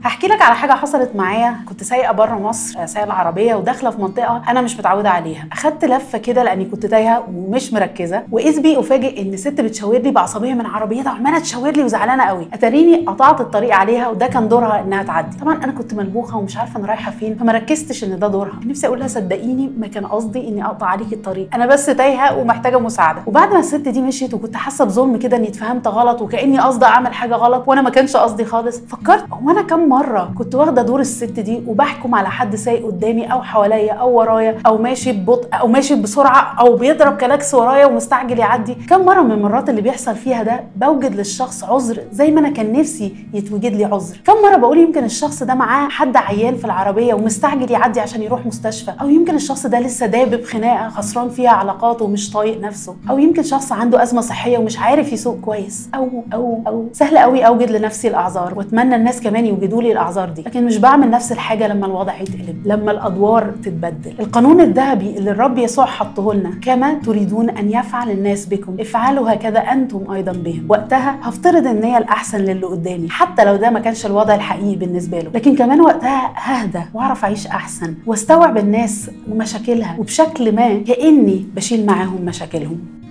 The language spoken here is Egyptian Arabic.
هحكي لك على حاجه حصلت معايا كنت سايقه بره مصر آه، سايقه العربيه وداخله في منطقه انا مش متعوده عليها اخدت لفه كده لاني كنت تايهه ومش مركزه واذ بي افاجئ ان ست بتشاور لي بعصبيه من عربيتها وعماله تشاور لي وزعلانه قوي اتاريني قطعت الطريق عليها وده كان دورها انها تعدي طبعا انا كنت ملبوخه ومش عارفه انا رايحه فين فما ركزتش ان ده دورها نفسي اقول لها صدقيني ما كان قصدي اني اقطع عليكي الطريق انا بس تايهه ومحتاجه مساعده وبعد ما الست دي مشيت وكنت حاسه بظلم كده اني اتفهمت غلط وكاني قصدي اعمل حاجه غلط وانا ما كانش قصدي خالص فكرت هو انا كم مره كنت واخده دور الست دي وبحكم على حد سايق قدامي او حواليا او ورايا او ماشي ببطء او ماشي بسرعه او بيضرب كلاكس ورايا ومستعجل يعدي كم مره من المرات اللي بيحصل فيها ده بوجد للشخص عذر زي ما انا كان نفسي يتوجد لي عذر كم مره بقول يمكن الشخص ده معاه حد عيان في العربيه ومستعجل يعدي عشان يروح مستشفى او يمكن الشخص ده لسه دابب خناقه خسران فيها علاقاته ومش طايق نفسه او يمكن شخص عنده ازمه صحيه ومش عارف يسوق كويس او او او سهل قوي اوجد لنفسي الاعذار واتمنى الناس كمان يوجدوا لي الاعذار دي لكن مش بعمل نفس الحاجه لما الوضع يتقلب لما الادوار تتبدل القانون الذهبي اللي الرب يسوع حطه لنا كما تريدون ان يفعل الناس بكم افعلوا هكذا انتم ايضا بهم وقتها هفترض ان هي الاحسن للي قدامي حتى لو ده ما كانش الوضع الحقيقي بالنسبه له لكن كمان وقتها ههدى واعرف اعيش احسن واستوعب الناس ومشاكلها وبشكل ما كاني بشيل معاهم مشاكلهم